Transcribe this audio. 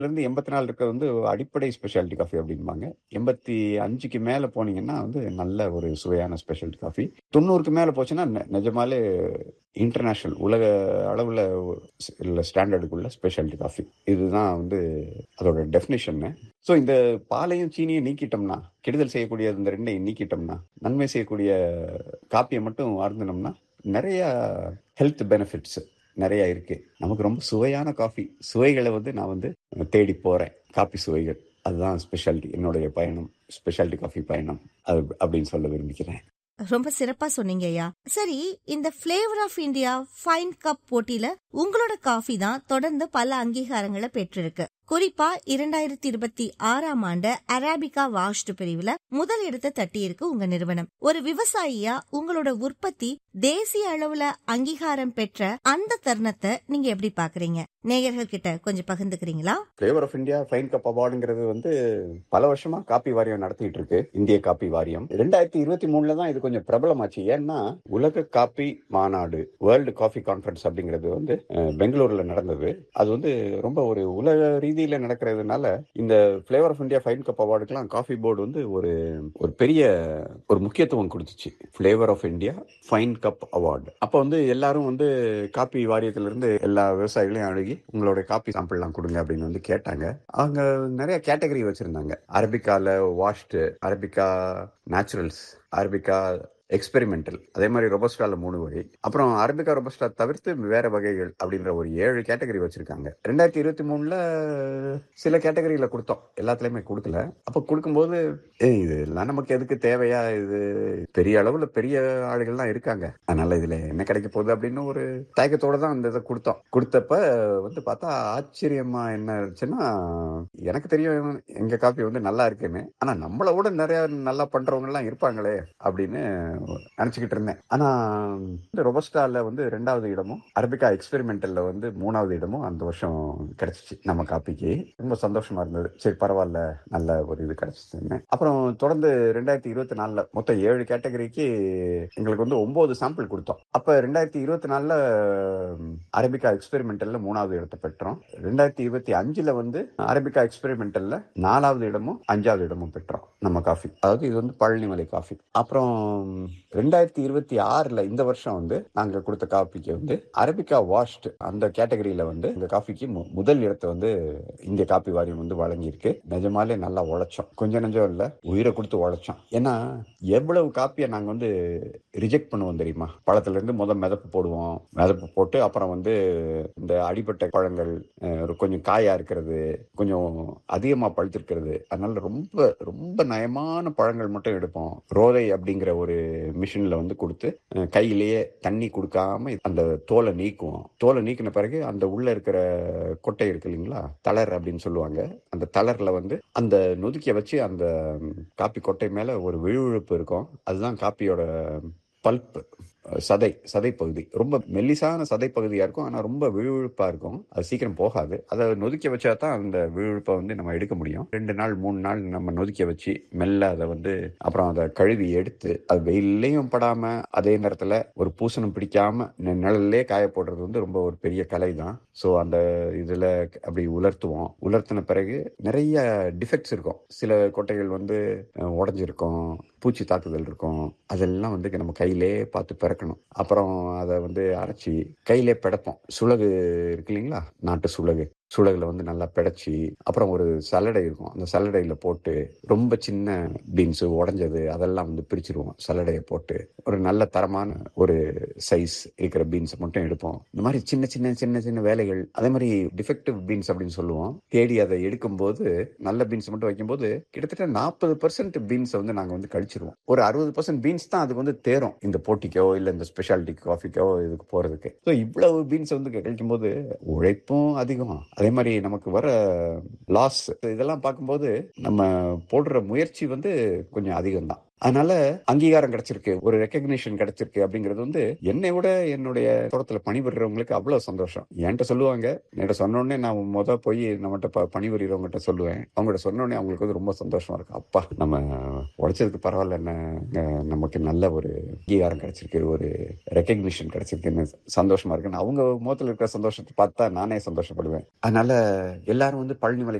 இருந்து எண்பத்தி நாலு இருக்கிறது வந்து அடிப்படை ஸ்பெஷாலிட்டி காஃபி அப்படிம்பாங்க எண்பத்தி அஞ்சுக்கு மேல போனீங்கன்னா வந்து நல்ல ஒரு சுவையான ஸ்பெஷாலிட்டி காஃபி தொண்ணூறுக்கு மேல போச்சுன்னா நெ- நிஜமாலே இன்டர்நேஷனல் உலக அளவுல உள்ள ஸ்டாண்டர்டுக்குள்ள ஸ்பெஷாலிட்டி காஃபி இதுதான் வந்து அதோட டெஃபினேஷன் ஸோ இந்த பாலையும் சீனியும் நீக்கிட்டோம்னா கெடுதல் செய்யக்கூடிய இந்த ரெண்டையும் நீக்கிட்டோம்னா நன்மை செய்யக்கூடிய காப்பியை மட்டும் அருந்தினோம்னா நிறைய ஹெல்த் பெனிஃபிட்ஸ் நிறைய இருக்கு நமக்கு ரொம்ப சுவையான காஃபி சுவைகளை வந்து நான் வந்து தேடி போறேன் காபி சுவைகள் அதுதான் ஸ்பெஷாலிட்டி என்னுடைய பயணம் ஸ்பெஷாலிட்டி காஃபி பயணம் அது அப்படின்னு சொல்ல விரும்புகிறேன் ரொம்ப சிறப்பா சொன்னீங்க ஐயா சரி இந்த flavour of India fine cup போட்டியில உங்களோட காஃபி தான் தொடர்ந்து பல அங்கீகாரங்களை பெற்றிருக்கு குறிப்பா இரண்டாயிரத்தி இருபத்தி ஆறாம் ஆண்டு அராபிகா வாஷ்டு பிரிவுல முதல் இடத்தை தட்டியிருக்கு உங்க நிறுவனம் ஒரு விவசாயியா உங்களோட உற்பத்தி தேசிய அளவுல அங்கீகாரம் பெற்ற அந்த தருணத்தை நீங்க எப்படி பாக்குறீங்க நேயர்கள் கிட்ட கொஞ்சம் பகிர்ந்துக்கிறீங்களா flavour of India fine cup அவார்டுங்கிறது வந்து பல வருஷமா காப்பி வாரியம் நடத்திட்டு இருக்கு இந்திய காப்பி வாரியம் ரெண்டாயிரத்தி இருபத்தி மூணுல தான் இது கொஞ்சம் பிரபலமாச்சு ஏன்னா உலக காப்பி மாநாடு வேர்ல்டு காஃபி கான்ஃபரன்ஸ் அப்படிங்கிறது வந்து அஹ், பெங்களூர்ல நடந்தது அது வந்து ரொம்ப ஒரு உலக ரீதியில நடக்கிறதுனால இந்த flavour of India fine cup அவார்டுக்கெல்லாம் காஃபி போர்டு வந்து ஒரு ஒரு பெரிய ஒரு முக்கியத்துவம் கொடுத்துச்சு flavour of India fine cup award அப்போ வந்து எல்லாரும் வந்து காப்பி வாரியத்திலிருந்து எல்லா விவசாயிகளையும் அணுகி உங்களோட காப்பி சாம்பிள்லாம் கொடுங்க அப்படின்னு வந்து கேட்டாங்க அவங்க நிறைய கேட்டகரி வச்சிருந்தாங்க அரபிக்கால washed arabica naturals arabica experimental அதே மாதிரி ரொபஸ்டால மூணு வகை அப்புறம் அரபிகா ரொபஸ்டா தவிர்த்து வேற வகைகள் அப்படின்ற ஒரு ஏழு கேட்டகரி வச்சிருக்காங்க ரெண்டாயிரத்தி இருபத்தி மூணுல சில கேட்டகரியில கொடுத்தோம் எல்லாத்துலயுமே கொடுக்கல அப்ப கொடுக்கும்போது ஏய் இதெல்லாம் நமக்கு எதுக்கு தேவையா இது பெரிய அளவுல பெரிய ஆளுகள்லாம் இருக்காங்க அதனால இதுல என்ன கிடைக்க போகுது அப்படின்னு ஒரு தயக்கத்தோட தான் அந்த இதை கொடுத்தோம் கொடுத்தப்ப வந்து பார்த்தா ஆச்சரியமா என்ன இருந்துச்சுன்னா எனக்கு தெரியும் எங்க காப்பி வந்து நல்லா இருக்குன்னு ஆனா நம்மளை விட நிறைய நல்லா பண்றவங்க எல்லாம் இருப்பாங்களே அப்படின்னு நினைச்சுக்கிட்டு இருந்தேன் ஆனா இந்த ரொபஸ்டால வந்து ரெண்டாவது இடமும் அரபிகா எக்ஸ்பெரிமெண்டல்ல வந்து மூணாவது இடமும் அந்த வருஷம் கிடைச்சிச்சு நம்ம காப்பிக்கு ரொம்ப சந்தோஷமா இருந்தது சரி பரவாயில்ல நல்ல ஒரு இது கிடைச்சிச்சுன்னு அப்புறம் தொடர்ந்து ரெண்டாயிரத்தி இருபத்தி நாலுல மொத்தம் ஏழு கேட்டகரிக்கு எங்களுக்கு வந்து ஒன்பது சாம்பிள் கொடுத்தோம் அப்ப ரெண்டாயிரத்தி இருபத்தி நாலுல ம், அரபிகா எக்ஸ்பெரிமெண்டல்ல மூணாவது இடத்தை பெற்றோம் ரெண்டாயிரத்தி இருபத்தி அஞ்சுல வந்து அரபிகா எக்ஸ்பெரிமெண்டல்ல நாலாவது இடமும் அஞ்சாவது இடமும் பெற்றோம் நம்ம காஃபி அதாவது இது வந்து பழனிமலை காஃபி அப்புறம் ரெண்டாயிரத்தி இருபத்தி ஆறுல இந்த வருஷம் வந்து நாங்க கொடுத்த காஃபிக்கு வந்து அரபிகா வாஷ்ட் அந்த கேட்டகரியில வந்து இந்த காஃபிக்கு மு- முதல் இடத்தை வந்து இந்திய காப்பி வாரியம் வந்து வழங்கியிருக்கு நிஜமாலே நல்லா உழைச்சோம் கொஞ்சம் நெஞ்சம் இல்ல உயிரை கொடுத்து உழைச்சோம் ஏன்னா எவ்வளவு காப்பியை நாங்க வந்து ரிஜெக்ட் பண்ணுவோம் தெரியுமா பழத்துல இருந்து முதல் மிதப்பு போடுவோம் மிதப்பு போட்டு அப்புறம் வந்து இந்த அடிப்பட்ட பழங்கள் அஹ், ஒரு கொஞ்சம் காயா இருக்கிறது கொஞ்சம் அதிகமா பழுத்திருக்கிறது அதனால ரொம்ப ரொம்ப நயமான பழங்கள் மட்டும் எடுப்போம் ரோதை அப்படிங்கிற ஒரு மிஷின்ல வந்து கொடுத்து அஹ், கையிலேயே தண்ணி கொடுக்காம அந்த தோலை நீக்குவோம் தோலை நீக்கின பிறகு அந்த உள்ள இருக்கிற கொட்டை இருக்கு இல்லைங்களா தளர் அப்படின்னு சொல்லுவாங்க அந்த தளர்ல வந்து அந்த நொதுக்கிய வச்சு அந்த ம், காப்பி கொட்டை மேல ஒரு விழுவிழுப்பு இருக்கும் அதுதான் காப்பியோட பல்ப் சதை சதை பகுதி ரொம்ப மெல்லிசான சதை பகுதியா இருக்கும் ஆனா ரொம்ப விழுவிழுப்பா இருக்கும் அது சீக்கிரம் போகாது அதை நொதுக்க வச்சா தான் அந்த விழுவிழுப்பை வந்து நம்ம எடுக்க முடியும் ரெண்டு நாள் மூணு நாள் நம்ம நொதுக்க வச்சு மெல்ல அதை வந்து அப்புறம் அதை கழுவி எடுத்து அது வெயிலையும் படாம அதே நேரத்துல ஒரு பூசணம் பிடிக்காம நி- நிழல்லே காய போடுறது வந்து ரொம்ப ஒரு பெரிய கலை தான் ஸோ அந்த இதுல அப்படி உலர்த்துவோம் உலர்த்தின பிறகு நிறைய டிஃபெக்ட்ஸ் இருக்கும் சில கொட்டைகள் வந்து அஹ், உடைஞ்சிருக்கும் பூச்சி தாக்குதல் இருக்கும் அதெல்லாம் வந்து நம்ம கையிலே பார்த்து பிறக்கணும் அப்புறம் அதை வந்து அரைச்சி கையிலே பிடைப்போம் சுளகு இருக்கு இல்லைங்களா நாட்டு சுளகு சுளகுல வந்து நல்லா பிடைச்சி அப்புறம் ஒரு சல்லடை இருக்கும் அந்த சல்லடையில போட்டு ரொம்ப சின்ன பீன்ஸ் உடைஞ்சது அதெல்லாம் வந்து பிரிச்சிருவோம் சல்லடையை போட்டு ஒரு நல்ல தரமான ஒரு சைஸ் இருக்கிற பீன்ஸ் மட்டும் எடுப்போம் இந்த மாதிரி சின்ன சின்ன சின்ன சின்ன வேலைகள் அதே மாதிரி டிஃபெக்டிவ் பீன்ஸ் அப்படின்னு சொல்லுவோம் தேடி அதை எடுக்கும்போது நல்ல பீன்ஸ் மட்டும் வைக்கும்போது கிட்டத்தட்ட நாற்பது பர்சன்ட் பீன்ஸை வந்து நாங்கள் வந்து கழிச்சிருவோம் ஒரு அறுபது பர்சன்ட் பீன்ஸ் தான் அதுக்கு வந்து தேரும் இந்த போட்டிக்கோ இல்லை இந்த ஸ்பெஷாலிட்டி காஃபிக்கோ இதுக்கு போறதுக்கு ஸோ இவ்வளவு பீன்ஸ் வந்து கழிக்கும் போது உழைப்பும் அதிகம் அதே மாதிரி நமக்கு வர லாஸ் இதெல்லாம் பார்க்கும்போது நம்ம போடுற முயற்சி வந்து கொஞ்சம் அதிகம் தான் அதனால அங்கீகாரம் கிடைச்சிருக்கு ஒரு ரெக்கக்னிஷன் கிடைச்சிருக்கு அப்படிங்கிறது வந்து என்னை விட என்னுடைய தோட்டத்துல பணிபுரியறவங்களுக்கு அவ்வளவு சந்தோஷம் என்கிட்ட சொல்லுவாங்க என்கிட்ட சொன்ன உடனே நான் முத போய் நம்மகிட்ட ப- பணிபுரியறவங்ககிட்ட சொல்லுவேன் அவங்ககிட்ட சொன்ன உடனே அவங்களுக்கு வந்து ரொம்ப சந்தோஷமா இருக்கும் அப்பா நம்ம உழைச்சதுக்கு பரவாயில்ல என்ன அஹ் நமக்கு நல்ல ஒரு அங்கீகாரம் கிடைச்சிருக்கு ஒரு ரெக்கக்னிஷன் கிடைச்சிருக்குன்னு சந்தோஷமா இருக்குன்னு அவங்க முகத்துல இருக்கிற சந்தோஷத்தை பார்த்தா நானே சந்தோஷப்படுவேன் அதனால எல்லாரும் வந்து பழனி மலை